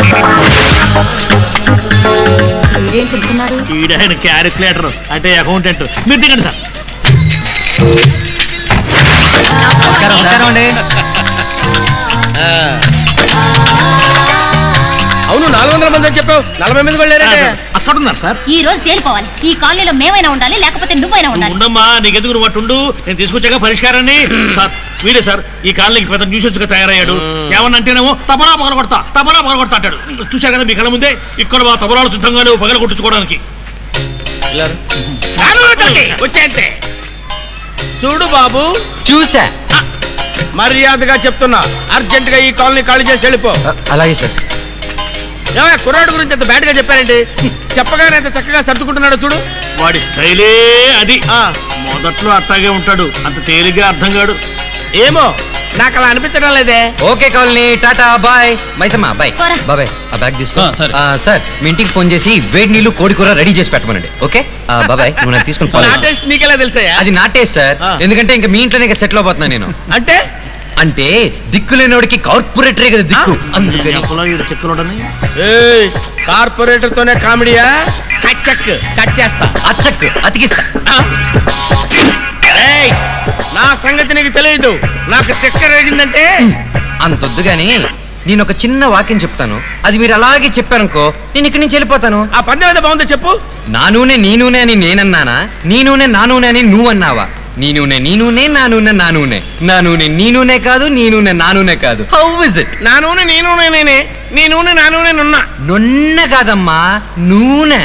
ఏం చెప్తున్నాడు ఈడాయన క్యాలిక్యులేటర్ అంటే అకౌంటెంట్ మీరు దిగండి సార్ నమస్కారం నమస్కారం అండి అవును నాలుగు వందల మంది అని చెప్పావు నలభై మంది వెళ్ళారంటే అక్కడ ఉన్నారు సార్ ఈ రోజు తేలిపోవాలి ఈ కాలనీలో మేమైనా ఉండాలి లేకపోతే నువ్వైనా నువ్వు ఉండాలి ఉండమ్మా నీకెందుకు నువ్వు అట్టుండు నేను తీసుకొచ్చాక పరిష్కారాన్ని సార్ వీడే సార్ ఈ కాలనీకి పెద్ద న్యూసెన్స్ గా తయారయ్యాడు ఏమన్నా అంటేనేమో తబలా పగల కొడతా తబలా పగల కొడతా అంటాడు చూశారు కదా మీ కళ్ళ ముందే ఇక్కడ మా తబలాలు సిద్ధంగా లేవు పగల కొట్టించుకోవడానికి వచ్చేంటే చూడు బాబు చూసా మర్యాదగా చెప్తున్నా అర్జెంట్ గా ఈ కాలనీ ఖాళీ చేసి వెళ్ళిపో అ- అలాగే సార్ ఏమయ్య కుర్రాడు గురించి అంత బ్యాడ్ గా చెప్పారండి చెప్పగానే అంత చక్కగా సర్దుకుంటున్నాడు చూడు వాడి స్టైలే అది ఆ మొదట్లో అట్టాగే ఉంటాడు అంత తేలిగ్గా అర్థం కాడు ఏమో నాకు అలా అనిపించడం లేదే okay colony tata bye Maisamma బాయ్ పోరా. బాబాయ్ ఆ బ్యాగ్ తీసుకో ఆ, సరే. ఆ, సార్ మీ ఇంటికి ఫోన్ చేసి వేడి నీళ్లు కోడి కూర రెడీ చేసి పెట్టమనండి ఓకే ఆ, బాబాయ్ నువ్వు నాకు తీసుకుని follow నా అవ్వు. టేస్ట్ నీకెలా తెలుసాయా అది నా టేస్ట్ సార్ ఆ. ఎందుకంటే ఇంకా మీ ఇంట్లోనే సెటిల్ అవబోతున్నా నేను అంటే అంటే దిక్కులేనోడికి కార్పొరేటరే కదా దిక్కు అందుకని ఎప్పుడో ఈడు చెక్కులోడని ఏయ్ కార్పొరేటర్ తోనే కామెడీయా కట్ చెక్ కట్ చేస్తా అచ్చక్ అతికిస్తా ఏయ్ నా సంగతి నీకు తెలియదు నాకు చెక్క రేగిందంటే అంతొద్దు గాని నేను ఒక చిన్న వాక్యం చెప్తాను అది మీరు అలాగే చెప్పారనుకో నేను ఇక్కడి నుంచి వెళ్ళిపోతాను ఆ పందెం ఏదో బాగుందో చెప్పు నా నూనె నీ నూనె అని నేనన్నానా నీ నూనె నా నూనె అని నువ్వు అన్నావా నీ నూనె నీ నూనె నా నూనె నా నూనె నా నూనె నీ నూనె కాదు నీ నూనె నా నూనె కాదు హౌ ఇస్ ఇట్ నా నూనె నీ నూనె నేనే నీ నూనె నా నూనె నున్నా నొన్న కాదమ్మా నూనె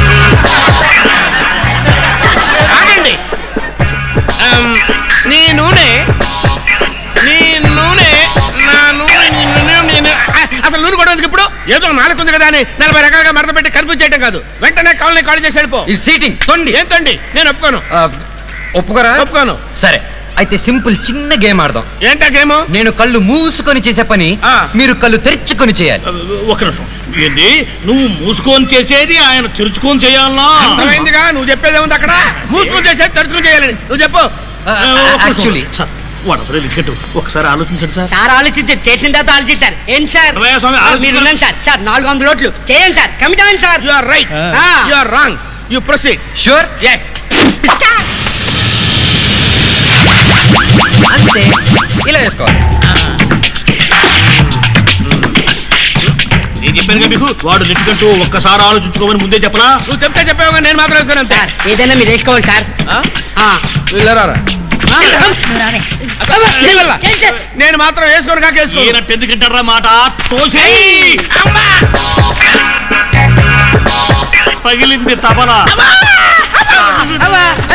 ఆగండి ఆమ్, నీ నూనె నీ నూనె నా నూనె నీ నూనె నేను ఆ, అసలు నూనె కూడా ఎందుకు ఇప్పుడు ఏదో నాలుగు ఉంది కదా అని నలభై రకాలుగా మరత పెట్టి కన్ఫ్యూజ్ చేయడం కాదు వెంటనే కాలనీ కాల్ చేసి వెళ్ళిపో ఇది సీటింగ్ తొండి ఏంటండి నేను ఒప్పుకోను ఆ, ఒప్పుకోరా ఒప్పుకోను సరే అయితే సింపుల్ చిన్న గేమ్ ఆడదాం ఏంటా గేమ్ నేను కళ్ళు మూసుకొని చేసే పని ఆ. మీరు కళ్ళు తెరుచుకొని చేయాలి ఒక నిమిషం ఏంది నువ్వు మూసుకొని చేసేది ఆయన తెరుచుకొని చేయాలనా అర్థమైందిగా నువ్వు చెప్పేది ఏముంది అక్కడ మూసుకొని చేసేది తరుచుకొని చేయాలని నువ్వు చెప్పు యాక్చువల్లీ సార్, వాడు అసలు లిఖిట్ ఒకసారి ఆలోచించండి సార్ సార్ ఆలోచించారు చేసిన తర్వాత ఆలోచించారు ఏంటి సార్ రమయ్య స్వామి, ఆ, ఆలోచించు. మీరు ఉన్నాను సార్ సార్ నాలుగు వందల ఓట్లు చేయండి సార్ కమిట్ అవ్వండి సార్ యు ఆర్ రైట్ ఆ. You are wrong you proceed sure yes అంతే ఇలా వేసుకోవాలి నేను చెప్పాను కదా మీకు వాడు లిఖికంటూ ఒక్కసారి ఆలోచించుకోమని ముందే చెప్పలా నువ్వు చెప్తే చెప్పావు నేను మాత్రం వేసుకోను అంతే సార్ ఏదైనా మీరు వేసుకోవాలి సార్ ఆ? ఆ. వెళ్ళరారా నువ్వు రావే అబ్బా, నీ వల్ల. ఏంటి సార్? నేను మాత్రం వేసుకోను కాక వేసుకోను ఈయన ఎందుకంటారా మాట తోసేయ్ పగిలింది తబలా అవ్వా,